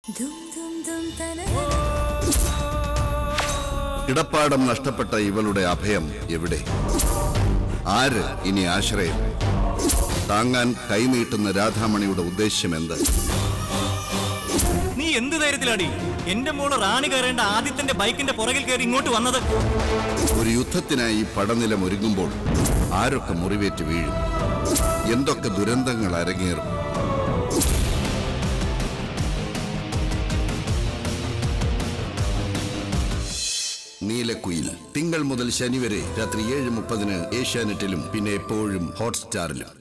ദും ദും ദും തന കിടപ്പാടം നഷ്ടപ്പെട്ട ഇവളുടെ അഭയം എവിടെ ആര് ഇനി ആശ്രയം താങ്ങാൻ കൈനീട്ടുന്ന രാധാമണിയുടെ ഉദ്ദേശ്യം എന്ത് നീ എന്ത് ധൈര്യത്തിലാടി എന്റെ മോള് റാണി കയറേണ്ട ആദിത്യന്റെ ബൈക്കിന്റെ പുറകിൽ കയറി ഇങ്ങോട്ട് വന്നത് ഒരു യുദ്ധത്തിനായി പടനിലം ഒരുങ്ങുമ്പോൾ ആരൊക്കെ മുറിവേറ്റ് വീഴും എന്തൊക്കെ ദുരന്തങ്ങൾ അരങ്ങേറും നീലക്കുയിൽ തിങ്കൾ മുതൽ ശനി വരെ രാത്രി ഏഴ് മുപ്പതിന് ഏഷ്യാനെറ്റിലും പിന്നെ എപ്പോഴും ഹോട്ട്സ്റ്റാറിലും